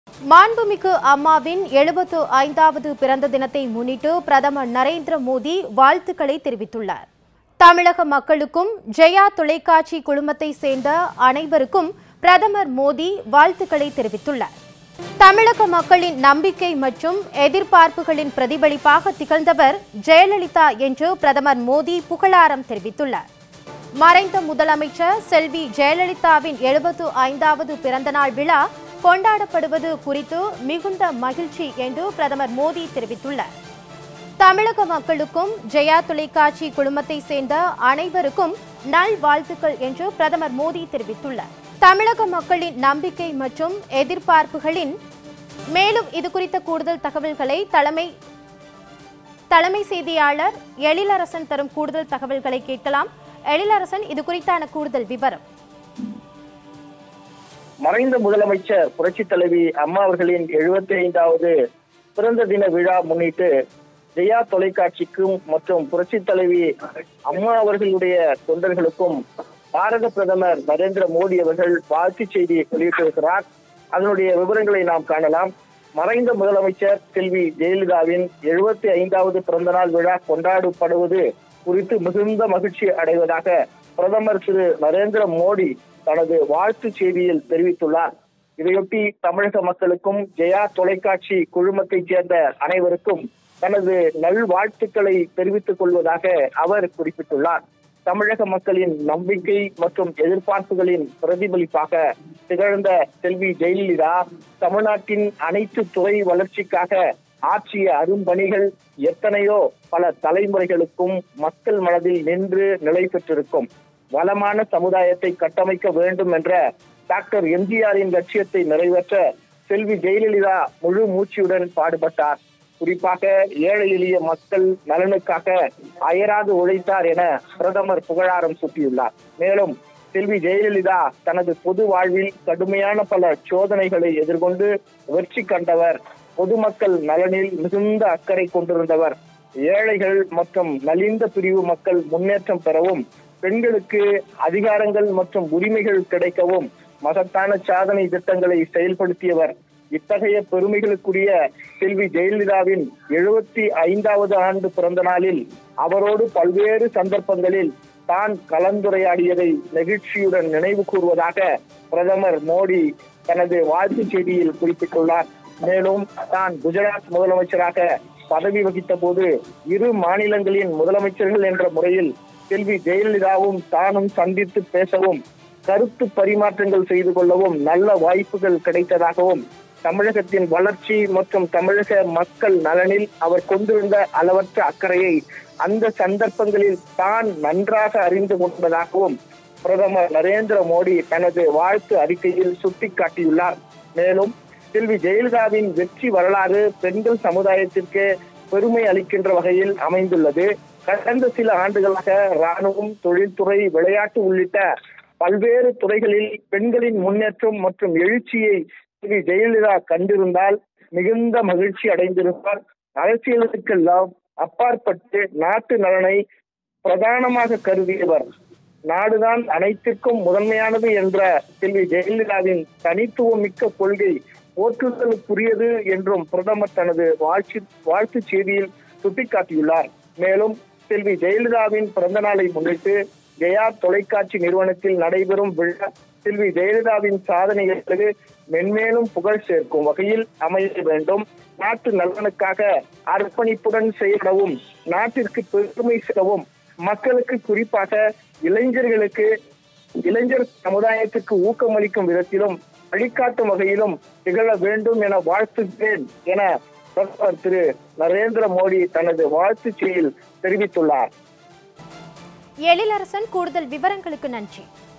மாண்புமிகு அம்மாவின் எழுபத்து ஐந்தாவது பிறந்த தினத்தை முன்னிட்டு பிரதமர் நரேந்திர மோடி வாழ்த்துக்களை தெரிவித்துள்ளார் தமிழக மக்களுக்கும் ஜெயா தொலைக்காட்சி குழுமத்தை சேர்ந்த அனைவருக்கும் பிரதமர் மோடி வாழ்த்துக்களை தெரிவித்துள்ளார் தமிழக மக்களின் நம்பிக்கை மற்றும் எதிர்பார்ப்புகளின் பிரதிபலிப்பாக திகழ்ந்தவர் ஜெயலலிதா என்று பிரதமர் மோடி புகழாரம் தெரிவித்துள்ளார் மறைந்த முதலமைச்சர் செல்வி ஜெயலலிதாவின் எழுபத்து ஐந்தாவது பிறந்தநாள் விழா கொண்டாடப்படுவது குறித்து மிகுந்த மகிழ்ச்சி என்று பிரதமர் மோடி தெரிவித்துள்ளார் தமிழக மக்களுக்கும் ஜெயா தொலைக்காட்சி குழுமத்தை சேர்ந்த அனைவருக்கும் நல்வாழ்த்துக்கள் என்று பிரதமர் மோடி தெரிவித்துள்ளார் தமிழக மக்களின் நம்பிக்கை மற்றும் எதிர்பார்ப்புகளின் மேலும் இது குறித்த கூடுதல் தகவல்களை தலைமை தலைமை செய்தியாளர் எழிலரசன் தரும் கூடுதல் தகவல்களை கேட்கலாம் எழிலரசன் இது குறித்தான கூடுதல் விவரம் மறைந்த முதலமைச்சர் புரட்சி தலைவி அம்மா அவர்களின் எழுபத்தி ஐந்தாவது பிறந்த தின விழா முன்னிட்டு ஜெயா தொலைக்காட்சிக்கும் மற்றும் புரட்சி தலைவி அம்மா அவர்களுடைய தொண்டர்களுக்கும் பாரத பிரதமர் நரேந்திர மோடி அவர்கள் வாழ்த்து செய்தி வெளியிட்டிருக்கிறார் அதனுடைய விவரங்களை நாம் காணலாம் மறைந்த முதலமைச்சர் செல்வி ஜெயலலிதாவின் எழுபத்தி ஐந்தாவது பிறந்தநாள் விழா கொண்டாடப்படுவது குறித்து மிகுந்த மகிழ்ச்சி அடைவதாக பிரதமர் திரு நரேந்திர மோடி தனது வாழ்த்து செய்தியில் தெரிவித்துள்ளார் இதையொட்டி தமிழக மக்களுக்கும் ஜெயா தொலைக்காட்சி குழுமத்தைச் சேர்ந்த அனைவருக்கும் தனது நல்வாழ்த்துக்களை தெரிவித்துக் கொள்வதாக அவர் குறிப்பிட்டுள்ளார் தமிழக மக்களின் நம்பிக்கை மற்றும் எதிர்பார்ப்புகளின் பிரதிபலிப்பாக திகழ்ந்த செல்வி ஜெயலலிதா தமிழ்நாட்டின் அனைத்து துறை வளர்ச்சிக்காக ஆற்றிய அரும்பணிகள் எத்தனையோ பல தலைமுறைகளுக்கும் மக்கள் மனதில் நின்று நிலை பெற்றிருக்கும் வளமான சமுதாயத்தை கட்டமைக்க வேண்டும் என்ற டாக்டர் எம்ஜிஆரின் லட்சியத்தை நிறைவேற்ற செல்வி ஜெயலலிதா முழு மூச்சியுடன் பாடுபட்டார் குறிப்பாக ஏழை எளிய மக்கள் நலனுக்காக அயராது உழைத்தார் என பிரதமர் புகழாரம் சூட்டியுள்ளார் மேலும் செல்வி ஜெயலலிதா தனது பொது வாழ்வில் கடுமையான பல சோதனைகளை எதிர்கொண்டு வெற்றி கண்டவர் பொதுமக்கள் நலனில் மிகுந்த அக்கறை கொண்டிருந்தவர் ஏழைகள் மற்றும் நலிந்த பிரிவு மக்கள் முன்னேற்றம் பெறவும் பெண்களுக்கு அதிகாரங்கள் மற்றும் உரிமைகள் கிடைக்கவும் மகத்தான சாதனை திட்டங்களை செயல்படுத்தியவர் இத்தகைய பெருமைகளுக்குரிய செல்வி ஜெயலலிதாவின் எழுபத்தி ஐந்தாவது ஆண்டு பிறந்த நாளில் அவரோடு பல்வேறு சந்தர்ப்பங்களில் தான் கலந்துரையாடியதை நெகிழ்ச்சியுடன் நினைவு கூறுவதாக பிரதமர் மோடி தனது வாழ்த்து செய்தியில் குறிப்பிட்டுள்ளார் மேலும் தான் குஜராத் முதலமைச்சராக பதவி வகித்த போது இரு மாநிலங்களின் முதலமைச்சர்கள் என்ற முறையில் செல்வி ஜெயலலிதாவும் தானும் சந்தித்து பேசவும் கருத்து பரிமாற்றங்கள் செய்து கொள்ளவும் நல்ல வாய்ப்புகள் கிடைத்ததாகவும் தமிழகத்தின் வளர்ச்சி மற்றும் தமிழக மக்கள் நலனில் அவர் கொண்டிருந்த அளவற்ற அக்கறையை அந்த சந்தர்ப்பங்களில் தான் நன்றாக அறிந்து கொண்டதாகவும் பிரதமர் நரேந்திர மோடி தனது வாழ்த்து அறிக்கையில் சுட்டிக்காட்டியுள்ளார் மேலும் செல்வி ஜெயலலிதாவின் வெற்றி வரலாறு பெண்கள் சமுதாயத்திற்கு பெருமை அளிக்கின்ற வகையில் அமைந்துள்ளது கடந்த சில ஆண்டுகளாக ராணுவம் தொழில்துறை விளையாட்டு உள்ளிட்ட பல்வேறு துறைகளில் பெண்களின் முன்னேற்றம் மற்றும் எழுச்சியை ஸ்ரீ ஜெயலலிதா கண்டிருந்தால் மிகுந்த மகிழ்ச்சி அடைந்திருப்பார் அரசியலுக்கெல்லாம் அப்பாற்பட்டு நாட்டு நலனை பிரதானமாக கருதியவர் நாடுதான் அனைத்திற்கும் முதன்மையானது என்ற செல்வி ஜெயலலிதாவின் தனித்துவம் மிக்க கொள்கை போற்றுதலுக்குரியது என்றும் பிரதமர் தனது வாழ்த்து வாழ்த்து செய்தியில் சுட்டிக்காட்டியுள்ளார் மேலும் செல்வி ஜெயலலிதாவின் பிறந்த நாளை முன்னிட்டு ஜெயா தொலைக்காட்சி நிறுவனத்தில் நடைபெறும் விழா செல்வி ஜெயலலிதாவின் சாதனைகளுக்கு மென்மேலும் புகழ் சேர்க்கும் வகையில் அமைய வேண்டும் நாட்டு நலனுக்காக அர்ப்பணிப்புடன் செயல்படவும் நாட்டிற்கு பெருமை சேர்க்கவும் மக்களுக்கு குறிப்பாக இளைஞர்களுக்கு இளைஞர் சமுதாயத்துக்கு ஊக்கமளிக்கும் விதத்திலும் வழிகாட்டும் வகையிலும் திகழ வேண்டும் என வாழ்த்துகிறேன் என பிரதமர் திரு நரேந்திர மோடி தனது வாழ்த்துச் செய்தியில் தெரிவித்துள்ளார் எழிலரசன் கூடுதல் விவரங்களுக்கு நன்றி